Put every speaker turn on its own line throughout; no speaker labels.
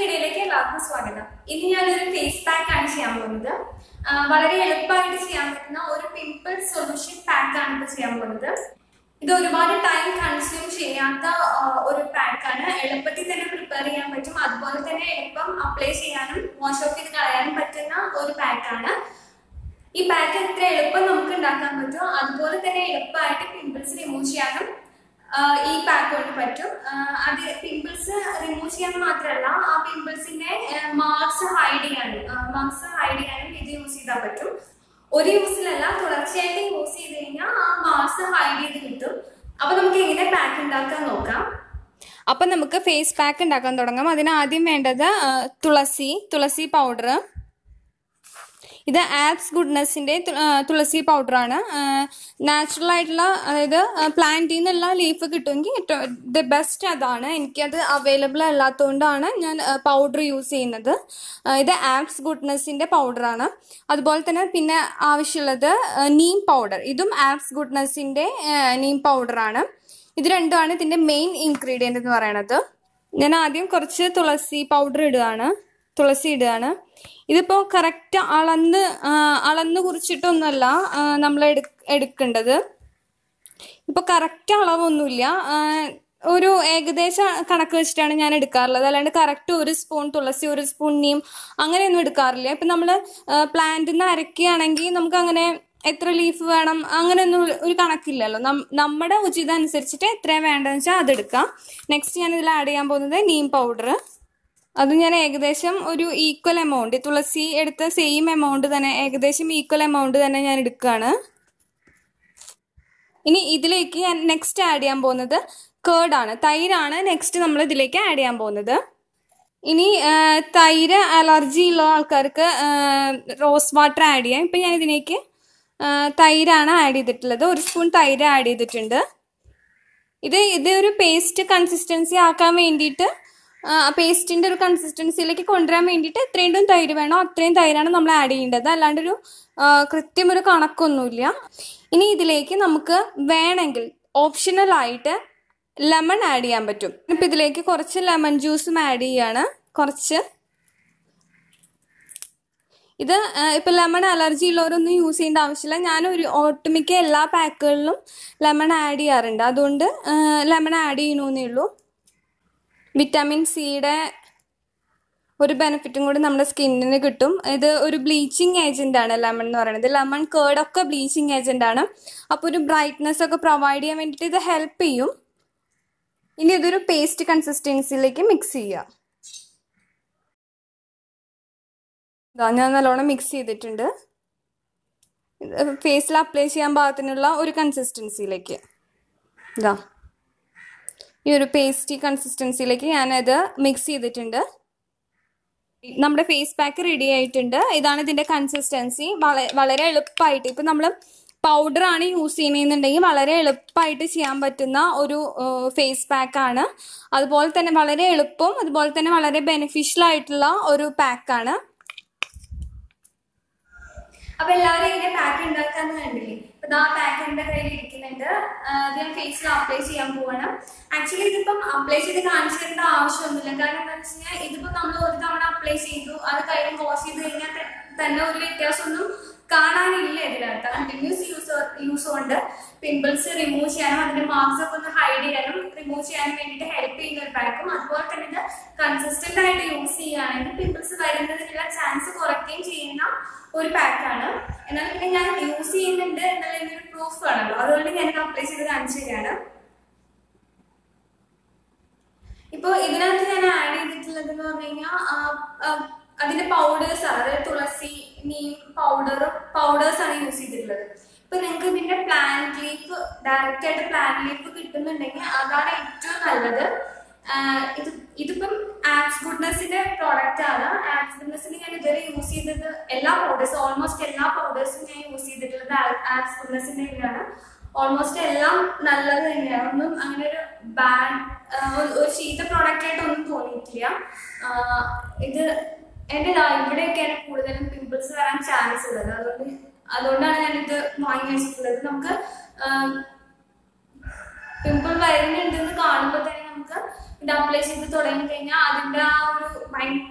വീഡിയോയിലേക്ക് എല്ലാവർക്കും സ്വാഗതം ഇന്ന് ഞാനൊരു ഫേസ് പാക്ക് ആണ് ചെയ്യാൻ പോകുന്നത് ആ, വളരെ എളുപ്പമായിട്ട് ചെയ്യാൻ പറ്റുന്ന ഒരു പിമ്പിൾ സൊല്യൂഷൻ പാക്ക് ആണ് ഇപ്പോൾ ചെയ്യാൻ പോകുന്നത് ഇത് ഒരുപാട് ടൈം കൺസ്യൂം ചെയ്യാത്ത ആ, ഒരു പാക്കാണ് എളുപ്പത്തിൽ തന്നെ പ്രിപ്പയർ ചെയ്യാൻ പറ്റും അതുപോലെ തന്നെ എളുപ്പം അപ്ലൈ ചെയ്യാനും വാഷ് ഓഫ് ചെയ്ത് കളയാനും പറ്റുന്ന ഒരു പാക്കാണ് ഈ പാക്ക് എത്ര എളുപ്പം നമുക്ക് ഉണ്ടാക്കാൻ പറ്റുമോ അതുപോലെ തന്നെ എളുപ്പമായിട്ട് പിമ്പിൾസ് റിമൂവ് ചെയ്യാനും ആ, ഈ പാക്ക് കൊണ്ട് പറ്റും ആ, അത് പിമ്പിൾസ് റിമൂവ് ചെയ്യാൻ മാത്രമല്ല ആ പിമ്പിൾസിന്റെ മാർക്സ് ഹൈഡ് ചെയ്യാനും മാർക്സ് ഹൈഡ് ചെയ്യാനും ഇത് യൂസ് ചെയ്താൽ പറ്റും ഒരു യൂസിലല്ല തുടർച്ചയായിട്ട് യൂസ് ചെയ്ത് കഴിഞ്ഞാൽ ആ മാർക്സ് ഹൈഡ് ചെയ്ത് കിട്ടും അപ്പൊ നമുക്ക് എങ്ങനെ പാക്ക് ഉണ്ടാക്കാൻ നോക്കാം
അപ്പം നമുക്ക് ഫേസ് പാക്ക് ഉണ്ടാക്കാൻ തുടങ്ങാം അതിന് ആദ്യം വേണ്ടത് ആ, തുളസി തുളസി പൗഡർ ഇത് ആപ്സ് ഗുഡ്നെസ്സിൻ്റെ തുളസി പൗഡറാണ് നാച്ചുറൽ ആയിട്ടുള്ള അതായത് പ്ലാന്റിൽ നിന്നുള്ള ലീഫ് കിട്ടുമെങ്കിൽ ദ ബെസ്റ്റ് അതാണ് എനിക്കത് അവൈലബിൾ അല്ലാത്തതുകൊണ്ടാണ് ഞാൻ പൗഡർ യൂസ് ചെയ്യുന്നത് ആ, ഇത് ആപ്സ് ഗുഡ്നെസ്സിൻ്റെ പൗഡറാണ് അതുപോലെ തന്നെ പിന്നെ ആവശ്യമുള്ളത് നീം പൗഡർ ഇതും ആപ്സ് ഗുഡ്നെസ്സിൻ്റെ നീം പൗഡറാണ് ഇത് രണ്ടുമാണ് ഇതിൻ്റെ മെയിൻ ഇൻഗ്രീഡിയൻ്റ് എന്ന് പറയണത് ഞാൻ ആദ്യം കുറച്ച് തുളസി പൗഡർ ഇടുകയാണ് തുളസി ഇടുകയാണ് ഇതിപ്പോൾ കറക്റ്റ് അളന്ന് ആ, അളന്ന് കുറിച്ചിട്ടൊന്നുമല്ല നമ്മൾ എടുക്കേണ്ടത് ഇപ്പോൾ കറക്റ്റ് അളവൊന്നുമില്ല ആ, ഒരു ഏകദേശ കണക്ക് വെച്ചിട്ടാണ് ഞാൻ എടുക്കാറുള്ളത് അല്ലാണ്ട് കറക്റ്റ് ഒരു സ്പൂൺ തുളസി ഒരു സ്പൂൺ നീം അങ്ങനെയൊന്നും എടുക്കാറില്ല ഇപ്പം നമ്മൾ പ്ലാന്റിൽ നിന്ന് അരക്കുകയാണെങ്കിൽ നമുക്ക് അങ്ങനെ എത്ര ലീഫ് വേണം അങ്ങനെയൊന്നും ഒരു കണക്കില്ലല്ലോ നം- നമ്മുടെ ഉചിതം അനുസരിച്ചിട്ട് എത്രയാണ് വേണ്ടതെന്ന് വെച്ചാൽ അതെടുക്കാം നെക്സ്റ്റ് ഞാൻ ഇതിൽ ആഡ് ചെയ്യാൻ പോകുന്നത് നീം പൗഡർ അത് ഞാൻ ഏകദേശം ഒരു ഈക്വൽ എമൗണ്ട് തുളസി എടുത്ത സെയിം എമൗണ്ട് തന്നെ ഏകദേശം ഈക്വൽ എമൗണ്ട് തന്നെ ഞാൻ എടുക്കുകയാണ് ഇനി ഇതിലേക്ക് ഞാൻ നെക്സ്റ്റ് ആഡ് ചെയ്യാൻ പോകുന്നത് കേർഡാണ് തൈരാണ് നെക്സ്റ്റ് നമ്മൾ ഇതിലേക്ക് ആഡ് ചെയ്യാൻ പോകുന്നത് ഇനി ആ, തൈര് അലർജി ഉള്ള ആൾക്കാർക്ക് റോസ് വാട്ടർ ആഡ് ചെയ്യാം ഇപ്പം ഞാൻ ഇതിലേക്ക് ആ, തൈരാണ് ആഡ് ചെയ്തിട്ടുള്ളത് ഒരു സ്പൂൺ തൈര് ആഡ് ചെയ്തിട്ടുണ്ട് ഇത് ഇത് ഒരു പേസ്റ്റ് കൺസിസ്റ്റൻസി ആക്കാൻ വേണ്ടിയിട്ട് പേസ്റ്റിന്റെ ഒരു കൺസിസ്റ്റൻസിയിലേക്ക് കൊണ്ടുവരാൻ വേണ്ടിയിട്ട് എത്രയും തൈര് വേണോ അത്രയും തൈരാണ് നമ്മൾ ആഡ് ചെയ്യേണ്ടത് അല്ലാണ്ടൊരു ആ, കൃത്യം ഒരു കണക്കൊന്നുമില്ല ഇനി ഇതിലേക്ക് നമുക്ക് വേണമെങ്കിൽ ഓപ്ഷണൽ ആയിട്ട് ലെമൺ ആഡ് ചെയ്യാൻ പറ്റും ഇപ്പം ഇതിലേക്ക് കുറച്ച് ലെമൺ ജ്യൂസും ആഡ് ചെയ്യാണ് കുറച്ച് ഇത് ആ, ഇപ്പൊ ലെമൺ അലർജി ഉള്ളവരൊന്നും യൂസ് ചെയ്യേണ്ട ആവശ്യമില്ല ഞാൻ ഒരു ഒട്ടുമിക്ക എല്ലാ പാക്കുകളിലും ലെമൺ ആഡ് ചെയ്യാറുണ്ട് അതുകൊണ്ട് ലെമൺ ആഡ് ചെയ്യണമെന്നേ ഉള്ളൂ വിറ്റാമിൻ സിയുടെ ഒരു ബെനിഫിറ്റും കൂടി നമ്മുടെ സ്കിന്നിന് കിട്ടും ഇത് ഒരു ബ്ലീച്ചിങ് ഏജന്റ് ആണ് ലെമൺ എന്ന് പറയുന്നത് ലെമൺ കേർഡ് ഒക്കെ ബ്ലീച്ചിങ് ഏജന്റ് ആണ് അപ്പോൾ ഒരു ബ്രൈറ്റ്നെസ് ഒക്കെ പ്രൊവൈഡ് ചെയ്യാൻ വേണ്ടിയിട്ട് ഇത് ഹെൽപ്പ് ചെയ്യും ഇനി ഇതൊരു പേസ്റ്റ് കൺസിസ്റ്റൻസിയിലേക്ക് മിക്സ് ചെയ്യുക ഇതാ ഞാൻ നല്ലോണം മിക്സ് ചെയ്തിട്ടുണ്ട് ഫേസിൽ അപ്ലൈ ചെയ്യാൻ പാകത്തിനുള്ള ഒരു കൺസിസ്റ്റൻസിയിലേക്ക് ഇതാ ഈ ഒരു പേസ്റ്റി കൺസിസ്റ്റൻസിയിലേക്ക് ഞാനത് മിക്സ് ചെയ്തിട്ടുണ്ട് നമ്മുടെ ഫേസ് പാക്ക് റെഡി ആയിട്ടുണ്ട് ഇതാണ് ഇതിന്റെ കൺസിസ്റ്റൻസി വളരെ എളുപ്പമായിട്ട് ഇപ്പം നമ്മൾ പൗഡർ ആണ് യൂസ് ചെയ്യുന്നതെന്നുണ്ടെങ്കിൽ വളരെ എളുപ്പമായിട്ട് ചെയ്യാൻ പറ്റുന്ന ഒരു ഫേസ് പാക്ക് ആണ് അതുപോലെ തന്നെ വളരെ എളുപ്പം അതുപോലെ തന്നെ വളരെ ബെനിഫിഷ്യൽ ആയിട്ടുള്ള ഒരു പാക്കാണ്
അപ്പൊ എല്ലാവരും ഇങ്ങനെ പാക്ക് ഉണ്ടാക്കാന്ന് കണ്ടില്ലേ അപ്പൊ ആ പാക്ക് എന്റെ കയ്യിൽ ഇരിക്കുന്നുണ്ട് ആ, ഇത് ഞാൻ ഫേസിൽ അപ്ലൈ ചെയ്യാൻ പോവാണ് ആക്ച്വലി ഇതിപ്പം അപ്ലൈ ചെയ്ത് കാണിച്ചു തരേണ്ട ആവശ്യമൊന്നുമില്ല കാരണം എന്താ വെച്ച് കഴിഞ്ഞാൽ ഇതിപ്പോ നമ്മൾ ഒരു തവണ അപ്ലൈ ചെയ്തു അത് കഴിഞ്ഞ് വാഷ് ചെയ്ത് കഴിഞ്ഞാൽ ത- തന്നെ ഒരു വ്യത്യാസമൊന്നും കാണാനില്ല ഇതിനകത്ത് കണ്ടിന്യൂസ് യൂസ് യൂസ് കൊണ്ട് പിമ്പിൾസ് റിമൂവ് ചെയ്യാനും അതിന്റെ മാർക്സ് ഒക്കെ ഒന്ന് ഹൈഡ് ചെയ്യാനും റിമൂവ് ചെയ്യാനും വേണ്ടിയിട്ട് ഹെൽപ്പ് ചെയ്യുന്ന ഒരു പാക്കും അതുപോലെ തന്നെ ഇത് കൺസിസ്റ്റന്റ് ആയിട്ട് യൂസ് ചെയ്യുകയാണെങ്കിൽ പിമ്പിൾസ് വരുന്നതിനുള്ള ചാൻസ് കുറയ്ക്കുകയും ചെയ്യുന്ന ഒരു പാക്കാണ് എന്നാൽ പിന്നെ ഞാൻ യൂസ് ചെയ്യുന്നുണ്ട് എന്നുള്ളതിന്റെ ഒരു പ്രൂഫ് ആണല്ലോ അതുകൊണ്ട് ഞാൻ അപ്ലൈ ചെയ്ത് കാണിച്ചു തരികയാണ് ഇപ്പൊ ഇതിനകത്ത് ഞാൻ ആഡ് ചെയ്തിട്ടുള്ളത് എന്ന് പറഞ്ഞു കഴിഞ്ഞാൽ അതിന്റെ പൗഡേഴ്സ് ആണ് അതായത് തുളസി നീം പൗഡർ പൗഡേഴ്സ് ആണ് യൂസ് ചെയ്തിട്ടുള്ളത് ഇപ്പൊ നിങ്ങൾക്ക് ഇതിന്റെ പ്ലാന്റ് ലീഫ് ഡയറക്റ്റ് ആയിട്ട് പ്ലാന്റ് ലീഫ് കിട്ടുന്നുണ്ടെങ്കിൽ അതാണ് ഏറ്റവും നല്ലത് ആഹ് ഇത് ഇതിപ്പം ആപ്സ് ഗുഡ്നെസിന്റെ പ്രോഡക്റ്റ് ആണ് ആപ്സ് ഗുഡ്നെസിന് ഞാൻ ഇതുവരെ യൂസ് ചെയ്തത് എല്ലാ പൗഡേഴ്സും ഓൾമോസ്റ്റ് എല്ലാ പൗഡേഴ്സും ഞാൻ യൂസ് ചെയ്തിട്ടുള്ളത് ആപ്സ് ഗുഡ്നെസിന്റെ തന്നെയാണ് ഓൾമോസ്റ്റ് എല്ലാം നല്ലത് തന്നെയാണ് ഒന്നും അങ്ങനെ ഒരു ബാഡ് ഒരു ചീത്ത പ്രോഡക്റ്റ് ആയിട്ട് ഒന്നും തോന്നിയിട്ടില്ല ആഹ് ഇത് എൻ്റെ ദാ ഇവിടെയൊക്കെയാണ് കൂടുതലും പിമ്പിൾസ് വരാൻ ചാൻസ് ഉള്ളത് അതുകൊണ്ട് അതുകൊണ്ടാണ് ഞാനിത് വാങ്ങി വെച്ചിട്ടുള്ളത് നമുക്ക് പിമ്പിൾ വരുന്നുണ്ടെന്ന് കാണുമ്പോൾ തന്നെ നമുക്ക് ഇത് അപ്ലൈ ചെയ്ത് തുടങ്ങി കഴിഞ്ഞാൽ അതിന്റെ ആ ഒരു ഭയങ്കര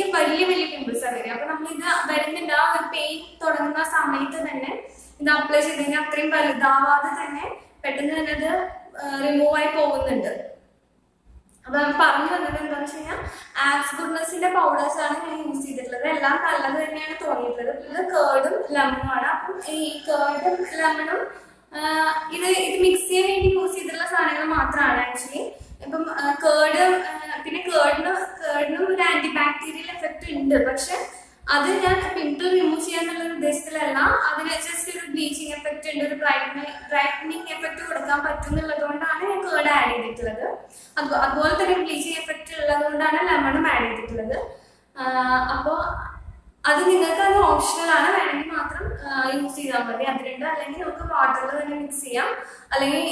വലിയ വലിയ പിമ്പിൾസ് ആണ് വരിക അപ്പൊ നമ്മൾ ഇത് വരുന്നുണ്ട് ആ ഒരു പെയിൻ തുടങ്ങുന്ന സമയത്ത് തന്നെ ഇത് അപ്ലൈ ചെയ്ത് കഴിഞ്ഞാൽ അത്രയും വലുതാവാതെ തന്നെ പെട്ടെന്ന് തന്നെ അത് റിമൂവ് ആയി പോകുന്നുണ്ട് അപ്പൊ ഞാൻ പറഞ്ഞു വന്നത് എന്താണെന്ന് വെച്ച് കഴിഞ്ഞാൽ ആപ്സ് ഗുഡ്നസിന്റെ പൗഡേഴ്സ് ആണ് ഞാൻ യൂസ് ചെയ്തിട്ടുള്ളത് എല്ലാം നല്ലത് തന്നെയാണ് തോന്നിയിട്ടുള്ളത് ഇത് കേർഡും ലെമണും ആണ് അപ്പം ഈ കേർഡും ലെമണും ഇത് ഇത് മിക്സ് ചെയ്യാൻ വേണ്ടി യൂസ് ചെയ്തിട്ടുള്ള സാധനങ്ങൾ മാത്രമാണ് ആക്ച്വലി ഇപ്പം കേർഡ് പിന്നെ കേർഡിന് കേർഡിനും ഒരു ആന്റി ബാക്ടീരിയൽ എഫക്റ്റ് ഉണ്ട് പക്ഷെ അത് ഞാൻ പിമ്പിൾ റിമൂവ് ചെയ്യാന്നുള്ള ഉദ്ദേശത്തിലല്ല അതിന് ജസ്റ്റ് ഒരു ബ്ലീച്ചിങ് എഫക്റ്റ് ഉണ്ട് ഒരു ബ്രൈറ്റനിങ് ബ്രൈറ്റനിങ് എഫക്റ്റ് കൊടുക്കാൻ പറ്റുന്നുള്ളത് കൊണ്ടാണ് ഞാൻ കേർഡ് ആഡ് ചെയ്തിട്ടുള്ളത് അത് അതുപോലെ തന്നെ ബ്ലീച്ചിങ് എഫക്റ്റ് ഉള്ളത് കൊണ്ടാണ് ലെമണും ആഡ് ചെയ്തിട്ടുള്ളത് അപ്പോൾ അത് നിങ്ങൾക്ക് അത് ഓപ്ഷണൽ ആണ് വേണമെങ്കിൽ മാത്രം യൂസ് ചെയ്താൽ മതി അതിലുണ്ട് അല്ലെങ്കിൽ നമുക്ക് വാട്ടറിൽ തന്നെ മിക്സ് ചെയ്യാം അല്ലെങ്കിൽ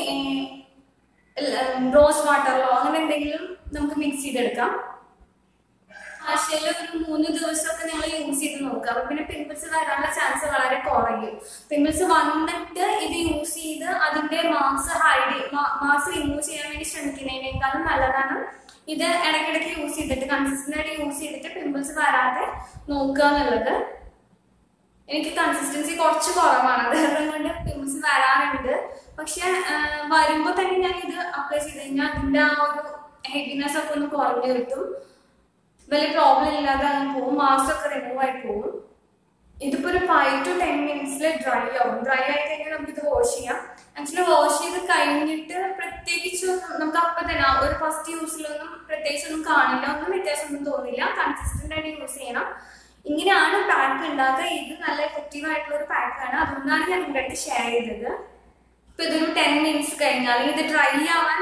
റോസ് വാട്ടറിലോ അങ്ങനെ എന്തെങ്കിലും നമുക്ക് മിക്സ് ചെയ്തെടുക്കാം ആഴ്ചയിൽ ഒരു മൂന്ന് ദിവസമൊക്കെ നിങ്ങൾ യൂസ് ചെയ്ത് നോക്കുക അപ്പൊ പിന്നെ പിമ്പിൾസ് വരാനുള്ള ചാൻസ് വളരെ കുറയും പിമ്പിൾസ് വന്നിട്ട് ഇത് യൂസ് ചെയ്ത് അതിന്റെ മാർക്സ് ഹൈഡ് മാർക്സ് റിമൂവ് ചെയ്യാൻ വേണ്ടി ശ്രമിക്കുന്നതിനേക്കാളും നല്ലതാണ് ഇത് ഇടയ്ക്കിടയ്ക്ക് യൂസ് ചെയ്തിട്ട് കൺസിസ്റ്റന്റ് ആയിട്ട് യൂസ് ചെയ്തിട്ട് പിമ്പിൾസ് വരാതെ നോക്കുക എന്നുള്ളത് എനിക്ക് കൺസിസ്റ്റൻസി കുറച്ച് കുറവാണ് അത് കൊണ്ട് പിമ്പിൾസ് വരാറുണ്ട് പക്ഷെ വരുമ്പോൾ തന്നെ ഞാൻ ഇത് അപ്ലൈ ചെയ്ത് കഴിഞ്ഞാൽ അതിന്റെ ആ ഒരു ഹെവിനെസ് ഒക്കെ ഒന്ന് കുറഞ്ഞു കിട്ടും വലിയ പ്രോബ്ലം ഇല്ലാതെ അങ്ങ് പോകും മാസ്ക് ഒക്കെ റിമൂവ് ആയി പോകും ഇതിപ്പോ ഒരു ഫൈവ് ടു ടെൻ മിനിറ്റ്സിൽ ഡ്രൈ ആവും ഡ്രൈ ആയി കഴിഞ്ഞാൽ നമുക്ക് ഇത് വാഷ് ചെയ്യാം ആക്ച്വലി വാഷ് ചെയ്ത് കഴിഞ്ഞിട്ട് പ്രത്യേകിച്ച് ഒന്നും നമുക്ക് അപ്പൊ തന്നെ ആ ഒരു ഫസ്റ്റ് യൂസിലൊന്നും പ്രത്യേകിച്ച് ഒന്നും കാണില്ല ഒന്നും വ്യത്യാസമൊന്നും തോന്നില്ല കൺസിസ്റ്റന്റ് ആയിട്ട് യൂസ് ചെയ്യണം ഇങ്ങനെയാണ് പാക്ക് ഉണ്ടാക്കുക ഇത് നല്ല എഫക്റ്റീവ് ആയിട്ടുള്ള ഒരു പാക്കാണ് അതുകൊണ്ടാണ് ഞാൻ നിങ്ങളുടെ അടുത്ത് ഷെയർ ചെയ്തത് ഇപ്പൊ ഇതൊരു ടെൻ മിനിറ്റ്സ് കഴിഞ്ഞാൽ ഇത് ഡ്രൈ ആവാൻ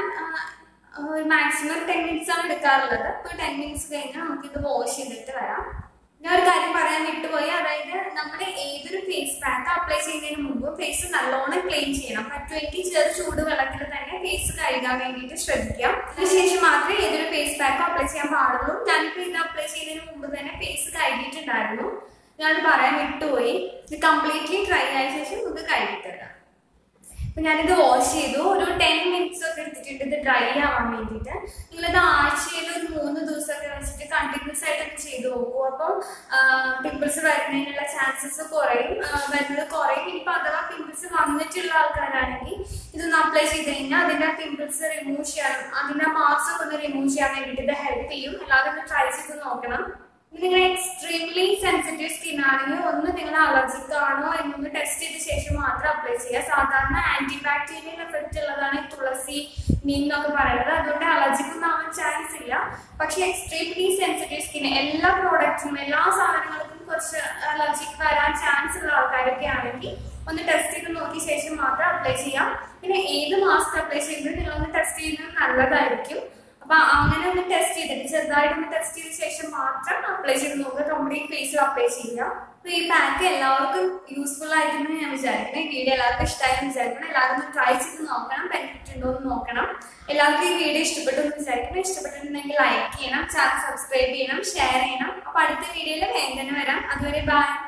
മാക്സിമം ടെൻ മിനിറ്റ്സ് ആണ് എടുക്കാറുള്ളത് ഇപ്പൊ ടെൻ മിനിറ്റ്സ് കഴിഞ്ഞാൽ നമുക്ക് ഇത് വാഷ് ചെയ്തിട്ട് വരാം ഞാൻ ഒരു കാര്യം പറയാൻ വിട്ടുപോയി അതായത് നമ്മുടെ ഏതൊരു ഫേസ് പാക്ക് അപ്ലൈ ചെയ്യുന്നതിന് മുമ്പ് ഫേസ് നല്ലോണം ക്ലീൻ ചെയ്യണം പറ്റുമെങ്കിൽ ചെറു ചൂട് വെള്ളത്തിൽ തന്നെ ഫേസ് കഴുകാൻ വേണ്ടിയിട്ട് ശ്രദ്ധിക്കാം അതിനുശേഷം മാത്രമേ ഏതൊരു ഫേസ് പാക്ക് അപ്ലൈ ചെയ്യാൻ പാടുള്ളൂ ഞാനിപ്പോൾ ഇത് അപ്ലൈ ചെയ്യുന്നതിന് മുമ്പ് തന്നെ ഫേസ് കഴുകിയിട്ടുണ്ടായിരുന്നു ഞാൻ പറയാൻ വിട്ടുപോയി ഇത് കംപ്ലീറ്റ്ലി ഡ്രൈ ആയ ശേഷം നമുക്ക് കഴുകിട്ട് വരാം അപ്പൊ ഞാനിത് വാഷ് ചെയ്തു ഒരു ടെൻ മിനിറ്റ്സ് ഒക്കെ എടുത്തിട്ടുണ്ട് ഇത് ഡ്രൈ ആവാൻ വേണ്ടിയിട്ട് നിങ്ങളിത് ആഴ്ചയിൽ ഒരു മൂന്ന് ദിവസമൊക്കെ വെച്ചിട്ട് കണ്ടിന്യൂസ് ആയിട്ട് ചെയ്ത് നോക്കൂ അപ്പം പിമ്പിൾസ് വരുന്നതിനുള്ള ചാൻസസ് കുറയും വരുന്നത് കുറയും ഇനിയിപ്പോൾ അഥവാ പിമ്പിൾസ് വന്നിട്ടുള്ള ആൾക്കാരാണെങ്കിൽ ഇതൊന്ന് അപ്ലൈ ചെയ്ത് കഴിഞ്ഞാൽ അതിന്റെ പിമ്പിൾസ് റിമൂവ് ചെയ്യാനും അതിന്റെ മാർക്സ് ഒക്കെ ഒന്ന് റിമൂവ് ചെയ്യാൻ വേണ്ടിയിട്ട് ഇത് ഹെൽപ്പ് ചെയ്യും എല്ലാവരും ഒന്ന് ട്രൈ ചെയ്ത് നോക്കണം നിങ്ങൾ എക്സ്ട്രീംലി സെൻസിറ്റീവ് സ്കിൻ ആണെങ്കിൽ ഒന്ന് നിങ്ങൾ അലർജിക് ആണോ എന്നൊന്ന് ടെസ്റ്റ് ചെയ്ത ശേഷം മാത്രം അപ്ലൈ ചെയ്യുക സാധാരണ ആന്റി ബാക്ടീരിയൽ എഫക്റ്റ് ഉള്ളതാണ് ഈ തുളസി നീം എന്നൊക്കെ പറയുന്നത് അതുകൊണ്ട് അലർജിക് ഒന്നും ആവാൻ ചാൻസ് ഇല്ല പക്ഷെ എക്സ്ട്രീംലി സെൻസിറ്റീവ് സ്കിൻ എല്ലാ പ്രോഡക്റ്റ്സും എല്ലാ സാധനങ്ങൾക്കും കുറച്ച് അലർജിക്ക് വരാൻ ചാൻസ് ഉള്ള ആൾക്കാരൊക്കെ ആണെങ്കിൽ ഒന്ന് ടെസ്റ്റ് ചെയ്ത് നോക്കിയ ശേഷം മാത്രം അപ്ലൈ ചെയ്യാം പിന്നെ ഏത് മാസ്ക് അപ്ലൈ ചെയ്യുമ്പോഴും നിങ്ങളൊന്ന് ടെസ്റ്റ് ചെയ്യുന്നത് നല്ലതായിരിക്കും അപ്പൊ അങ്ങനെ ഒന്ന് ടെസ്റ്റ് ചെയ്തിട്ട് ചെറുതായിട്ട് ഒന്ന് ടെസ്റ്റ് ചെയ്ത ശേഷം മാത്രം അപ്ലൈ ചെയ്ത് നോക്കുക കംപ്ലീറ്റ് ഫേസിൽ അപ്ലൈ ചെയ്യുക അപ്പൊ ഈ പാക്ക് എല്ലാവർക്കും യൂസ്ഫുൾ ആയിരിക്കുമെന്ന് ഞാൻ വിചാരിക്കണം ഈ വീഡിയോ എല്ലാവർക്കും ഇഷ്ടമായെന്ന് വിചാരിക്കണം എല്ലാവരും ഒന്ന് ട്രൈ ചെയ്ത് നോക്കണം ബെനിഫിറ്റ് ഉണ്ടോ എന്ന് നോക്കണം എല്ലാവർക്കും ഈ വീഡിയോ ഇഷ്ടപ്പെട്ടു എന്ന് വിചാരിക്കണം ഇഷ്ടപ്പെട്ടിട്ടുണ്ടെങ്കിൽ ലൈക്ക് ചെയ്യണം ചാനൽ സബ്സ്ക്രൈബ് ചെയ്യണം ഷെയർ ചെയ്യണം അപ്പൊ അടുത്ത വീഡിയോയിൽ വേഗം തന്നെ വരാം അതുവരെ ബൈ